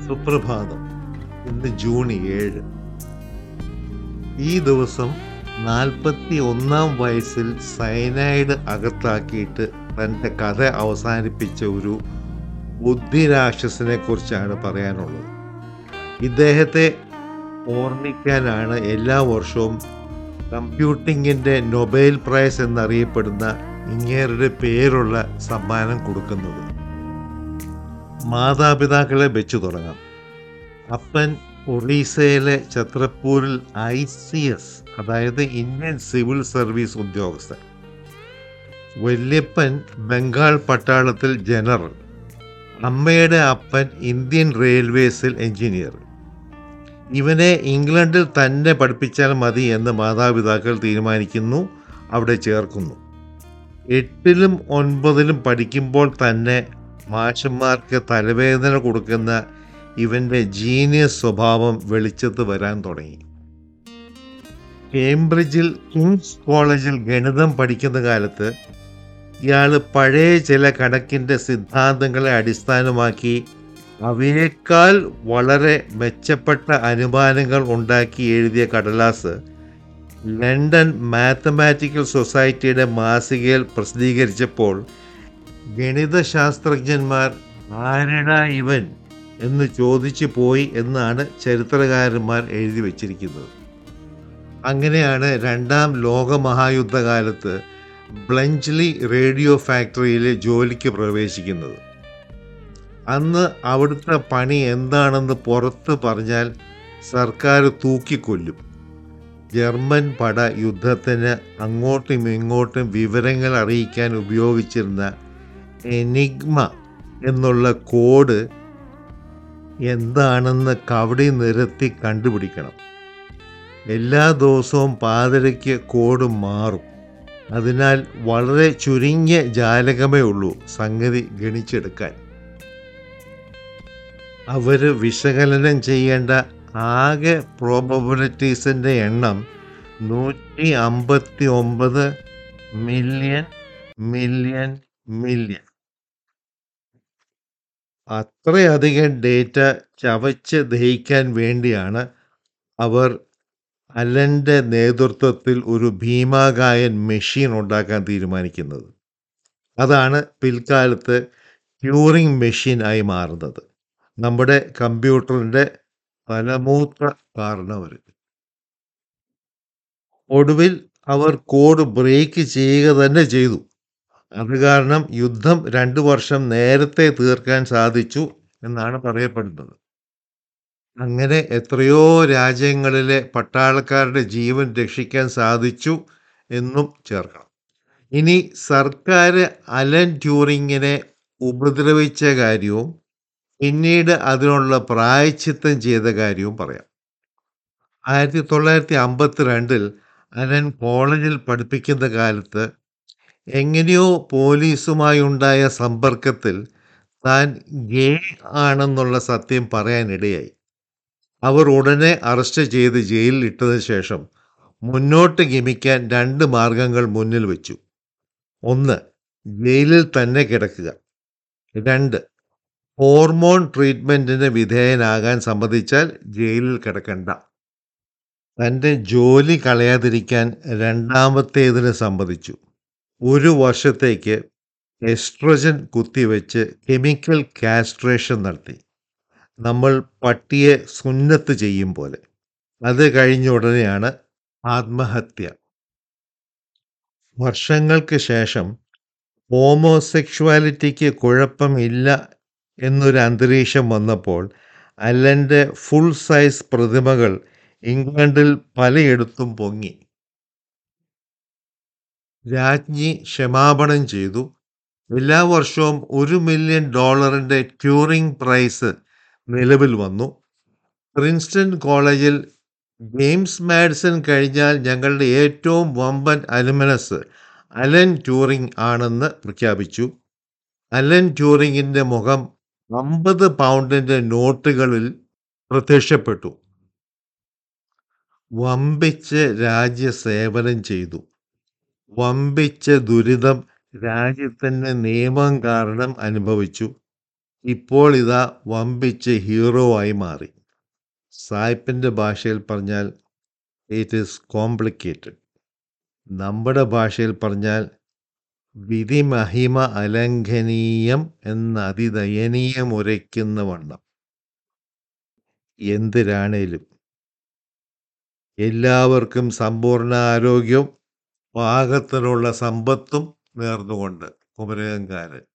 സുപ്രഭാതം ഇന്ന് ജൂൺ ഏഴ് ഈ ദിവസം നാൽപ്പത്തി ഒന്നാം വയസ്സിൽ സയനൈഡ് അകത്താക്കിയിട്ട് തൻ്റെ കഥ അവസാനിപ്പിച്ച ഒരു ബുദ്ധിരാക്ഷസനെ കുറിച്ചാണ് പറയാനുള്ളത് ഇദ്ദേഹത്തെ ഓർമ്മിക്കാനാണ് എല്ലാ വർഷവും കമ്പ്യൂട്ടിങ്ങിൻ്റെ നൊബേൽ പ്രൈസ് എന്നറിയപ്പെടുന്ന ഇങ്ങേരുടെ പേരുള്ള സമ്മാനം കൊടുക്കുന്നത് മാതാപിതാക്കളെ വെച്ചു തുടങ്ങാം അപ്പൻ ഒറീസയിലെ ഛത്രപ്പൂരിൽ ഐ സി എസ് അതായത് ഇന്ത്യൻ സിവിൽ സർവീസ് ഉദ്യോഗസ്ഥൻ വല്യപ്പൻ ബംഗാൾ പട്ടാളത്തിൽ ജനറൽ അമ്മയുടെ അപ്പൻ ഇന്ത്യൻ റെയിൽവേസിൽ എഞ്ചിനീയർ ഇവനെ ഇംഗ്ലണ്ടിൽ തന്നെ പഠിപ്പിച്ചാൽ മതി എന്ന് മാതാപിതാക്കൾ തീരുമാനിക്കുന്നു അവിടെ ചേർക്കുന്നു എട്ടിലും ഒൻപതിലും പഠിക്കുമ്പോൾ തന്നെ മാഷന്മാർക്ക് തലവേദന കൊടുക്കുന്ന ഇവൻ്റെ ജീനിയസ് സ്വഭാവം വെളിച്ചത്ത് വരാൻ തുടങ്ങി കേംബ്രിഡ്ജിൽ കിങ്സ് കോളേജിൽ ഗണിതം പഠിക്കുന്ന കാലത്ത് ഇയാൾ പഴയ ചില കണക്കിൻ്റെ സിദ്ധാന്തങ്ങളെ അടിസ്ഥാനമാക്കി അവയേക്കാൾ വളരെ മെച്ചപ്പെട്ട അനുമാനങ്ങൾ ഉണ്ടാക്കി എഴുതിയ കടലാസ് ലണ്ടൻ മാത്തമാറ്റിക്കൽ സൊസൈറ്റിയുടെ മാസികയിൽ പ്രസിദ്ധീകരിച്ചപ്പോൾ ഗണിതശാസ്ത്രജ്ഞന്മാർ ആരടാ ഇവൻ എന്ന് ചോദിച്ചു പോയി എന്നാണ് ചരിത്രകാരന്മാർ എഴുതി വച്ചിരിക്കുന്നത് അങ്ങനെയാണ് രണ്ടാം ലോകമഹായുദ്ധകാലത്ത് ബ്ലഞ്ച്ലി റേഡിയോ ഫാക്ടറിയിൽ ജോലിക്ക് പ്രവേശിക്കുന്നത് അന്ന് അവിടുത്തെ പണി എന്താണെന്ന് പുറത്ത് പറഞ്ഞാൽ സർക്കാർ തൂക്കിക്കൊല്ലും ജർമ്മൻ പട യുദ്ധത്തിന് അങ്ങോട്ടും ഇങ്ങോട്ടും വിവരങ്ങൾ അറിയിക്കാൻ ഉപയോഗിച്ചിരുന്ന എനിഗ്മ എന്നുള്ള കോഡ് എന്താണെന്ന് കവടി നിരത്തി കണ്ടുപിടിക്കണം എല്ലാ ദിവസവും പാതിരയ്ക്ക് കോഡ് മാറും അതിനാൽ വളരെ ചുരുങ്ങിയ ജാലകമേ ഉള്ളൂ സംഗതി ഗണിച്ചെടുക്കാൻ അവർ വിശകലനം ചെയ്യേണ്ട ആകെ പ്രോബബിലിറ്റീസിൻ്റെ എണ്ണം നൂറ്റി അമ്പത്തി ഒമ്പത് മില്യൺ മില്യൺ മില്യൺ അത്രയധികം ഡേറ്റ ചവച്ച് ദഹിക്കാൻ വേണ്ടിയാണ് അവർ അലൻ്റെ നേതൃത്വത്തിൽ ഒരു ഭീമാകായൻ മെഷീൻ ഉണ്ടാക്കാൻ തീരുമാനിക്കുന്നത് അതാണ് പിൽക്കാലത്ത് ട്യൂറിംഗ് മെഷീൻ ആയി മാറുന്നത് നമ്മുടെ കമ്പ്യൂട്ടറിൻ്റെ ഫലമൂത്ര കാരണവർ ഒടുവിൽ അവർ കോഡ് ബ്രേക്ക് ചെയ്യുക തന്നെ ചെയ്തു അത് കാരണം യുദ്ധം രണ്ടു വർഷം നേരത്തെ തീർക്കാൻ സാധിച്ചു എന്നാണ് പറയപ്പെടുന്നത് അങ്ങനെ എത്രയോ രാജ്യങ്ങളിലെ പട്ടാളക്കാരുടെ ജീവൻ രക്ഷിക്കാൻ സാധിച്ചു എന്നും ചേർക്കണം ഇനി സർക്കാർ അലൻ ട്യൂറിങ്ങിനെ ഉപദ്രവിച്ച കാര്യവും പിന്നീട് അതിനുള്ള പ്രായച്ചിത്തം ചെയ്ത കാര്യവും പറയാം ആയിരത്തി തൊള്ളായിരത്തി അമ്പത്തിരണ്ടിൽ അലൻ കോളേജിൽ പഠിപ്പിക്കുന്ന കാലത്ത് എങ്ങനെയോ പോലീസുമായി ഉണ്ടായ സമ്പർക്കത്തിൽ താൻ ഗേ ആണെന്നുള്ള സത്യം പറയാനിടയായി അവർ ഉടനെ അറസ്റ്റ് ചെയ്ത് ജയിലിൽ ഇട്ടതിന് ശേഷം മുന്നോട്ട് ഗമിക്കാൻ രണ്ട് മാർഗങ്ങൾ മുന്നിൽ വെച്ചു ഒന്ന് ജയിലിൽ തന്നെ കിടക്കുക രണ്ട് ഹോർമോൺ ട്രീറ്റ്മെൻറ്റിന് വിധേയനാകാൻ സമ്മതിച്ചാൽ ജയിലിൽ കിടക്കണ്ട തൻ്റെ ജോലി കളയാതിരിക്കാൻ രണ്ടാമത്തേതിന് സമ്മതിച്ചു ഒരു വർഷത്തേക്ക് എസ്ട്രോജൻ കുത്തിവെച്ച് കെമിക്കൽ കാസ്ട്രേഷൻ നടത്തി നമ്മൾ പട്ടിയെ സുന്നത്ത് ചെയ്യും പോലെ അത് കഴിഞ്ഞ ഉടനെയാണ് ആത്മഹത്യ വർഷങ്ങൾക്ക് ശേഷം ഹോമോസെക്ഷുവാലിറ്റിക്ക് കുഴപ്പമില്ല എന്നൊരു അന്തരീക്ഷം വന്നപ്പോൾ അല്ലൻ്റെ ഫുൾ സൈസ് പ്രതിമകൾ ഇംഗ്ലണ്ടിൽ പലയിടത്തും പൊങ്ങി രാജ്ഞി ക്ഷമാപണം ചെയ്തു എല്ലാ വർഷവും ഒരു മില്യൺ ഡോളറിൻ്റെ ട്യൂറിംഗ് പ്രൈസ് നിലവിൽ വന്നു പ്രിൻസ്റ്റൺ കോളേജിൽ ജെയിംസ് മാഡിസൺ കഴിഞ്ഞാൽ ഞങ്ങളുടെ ഏറ്റവും വമ്പൻ അലുമിനസ് അലൻ ട്യൂറിംഗ് ആണെന്ന് പ്രഖ്യാപിച്ചു അലൻ ട്യൂറിങ്ങിൻ്റെ മുഖം അമ്പത് പൗണ്ടിൻ്റെ നോട്ടുകളിൽ പ്രത്യക്ഷപ്പെട്ടു വമ്പിച്ച് രാജ്യസേവനം ചെയ്തു വമ്പിച്ച ദുരിതം രാജ്യത്തിൻ്റെ നിയമം കാരണം അനുഭവിച്ചു ഇപ്പോൾ ഇതാ വമ്പിച്ച് ഹീറോ ആയി മാറി സായിപ്പിൻ്റെ ഭാഷയിൽ പറഞ്ഞാൽ ഇറ്റ് ഈസ് കോംപ്ലിക്കേറ്റഡ് നമ്മുടെ ഭാഷയിൽ പറഞ്ഞാൽ വിധി മഹിമ അലംഘനീയം എന്ന അതിദയനീയം ഉരയ്ക്കുന്ന വണ്ണം എന്തിനാണേലും എല്ലാവർക്കും സമ്പൂർണ്ണ ആരോഗ്യവും പാകത്തിനുള്ള സമ്പത്തും നേർന്നുകൊണ്ട് കുമരകംകാരൻ